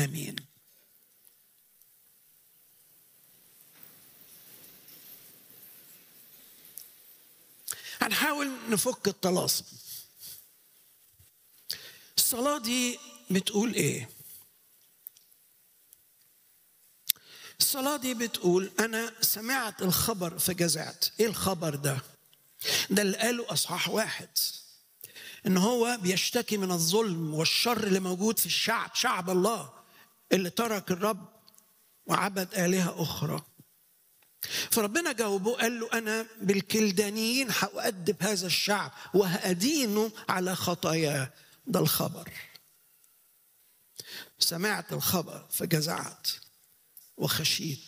امين هنحاول نفك الطلاسم الصلاة دي بتقول ايه؟ الصلاة دي بتقول أنا سمعت الخبر فجزعت، إيه الخبر ده؟ ده اللي قاله أصحاح واحد إن هو بيشتكي من الظلم والشر اللي موجود في الشعب، شعب الله اللي ترك الرب وعبد آلهة أخرى. فربنا جاوبه قال له أنا بالكلدانيين هأدب هذا الشعب وهأدينه على خطاياه ده الخبر سمعت الخبر فجزعت وخشيت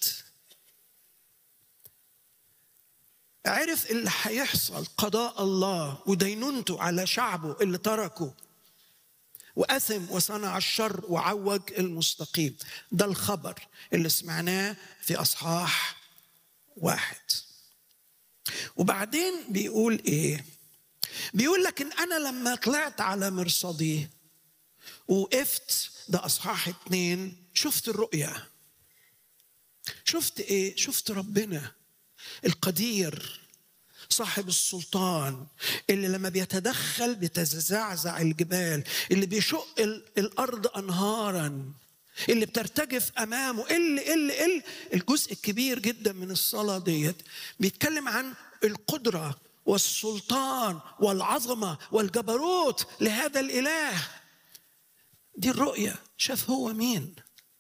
عرف اللي هيحصل قضاء الله ودينونته على شعبه اللي تركه وأثم وصنع الشر وعوج المستقيم ده الخبر اللي سمعناه في أصحاح واحد وبعدين بيقول ايه بيقول لكن انا لما طلعت على مرصدي وقفت ده اصحاح اتنين شفت الرؤية شفت ايه شفت ربنا القدير صاحب السلطان اللي لما بيتدخل بتزعزع الجبال اللي بيشق الارض انهارا اللي بترتجف امامه اللي اللي اللي الجزء الكبير جدا من الصلاه ديت بيتكلم عن القدره والسلطان والعظمه والجبروت لهذا الاله دي الرؤيه شاف هو مين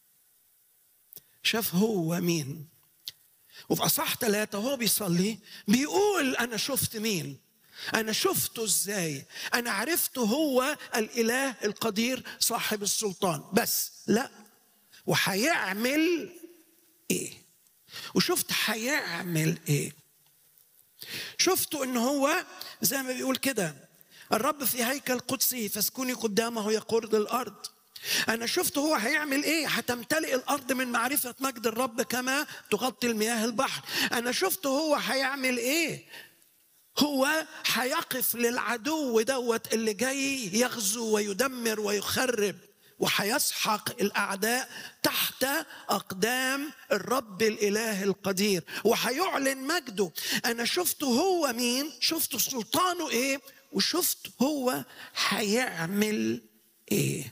شاف هو مين وفي اصح ثلاثه هو بيصلي بيقول انا شفت مين أنا شفته إزاي؟ أنا عرفته هو الإله القدير صاحب السلطان بس لا وهيعمل إيه؟ وشفت هيعمل إيه؟ شفته إن هو زي ما بيقول كده الرب في هيكل قدسي فاسكني قدامه يقرض الأرض أنا شفت هو هيعمل إيه؟ هتمتلئ الأرض من معرفة مجد الرب كما تغطي المياه البحر. أنا شفت هو هيعمل إيه؟ هو هيقف للعدو دوت اللي جاي يغزو ويدمر ويخرب وهيسحق الاعداء تحت اقدام الرب الاله القدير وهيعلن مجده انا شفت هو مين شفت سلطانه ايه وشفت هو هيعمل ايه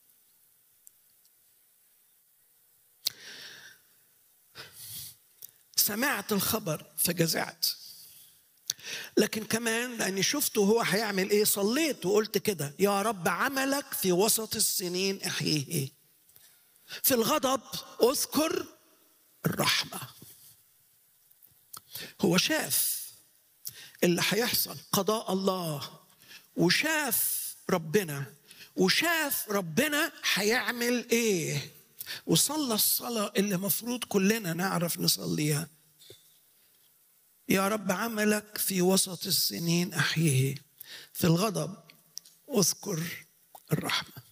سمعت الخبر فجزعت لكن كمان لاني شفته هو هيعمل ايه صليت وقلت كده يا رب عملك في وسط السنين احييه في الغضب اذكر الرحمه هو شاف اللي هيحصل قضاء الله وشاف ربنا وشاف ربنا هيعمل ايه وصلى الصلاه اللي مفروض كلنا نعرف نصليها يا رب عملك في وسط السنين احييه في الغضب اذكر الرحمه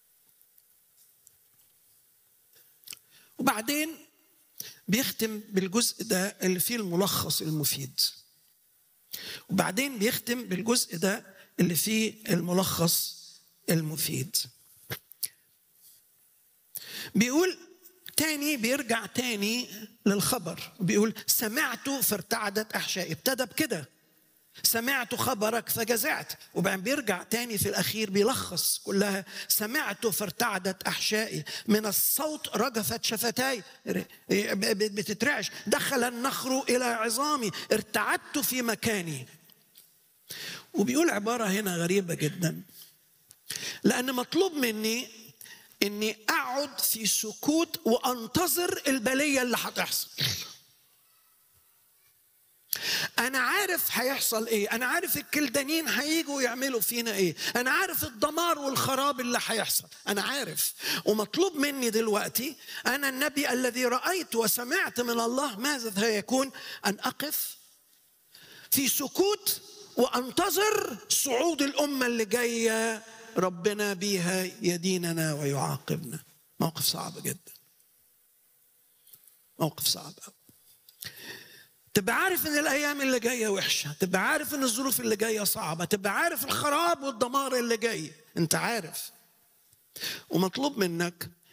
وبعدين بيختم بالجزء ده اللي فيه الملخص المفيد وبعدين بيختم بالجزء ده اللي فيه الملخص المفيد بيقول تاني بيرجع تاني للخبر بيقول سمعت فارتعدت احشائي ابتدى بكده سمعت خبرك فجزعت وبعدين بيرجع تاني في الاخير بيلخص كلها سمعت فارتعدت احشائي من الصوت رجفت شفتاي بتترعش دخل النخر الى عظامي ارتعدت في مكاني وبيقول عباره هنا غريبه جدا لان مطلوب مني اني اقعد في سكوت وانتظر البليه اللي هتحصل انا عارف هيحصل ايه انا عارف الكلدانين هيجوا يعملوا فينا ايه انا عارف الدمار والخراب اللي هيحصل انا عارف ومطلوب مني دلوقتي انا النبي الذي رايت وسمعت من الله ماذا سيكون ان اقف في سكوت وانتظر صعود الامه اللي جايه ربنا بيها يديننا ويعاقبنا موقف صعب جدا موقف صعب قوي تبقى عارف ان الايام اللي جايه وحشه تبقى عارف ان الظروف اللي جايه صعبه تبقى عارف الخراب والدمار اللي جاي انت عارف ومطلوب منك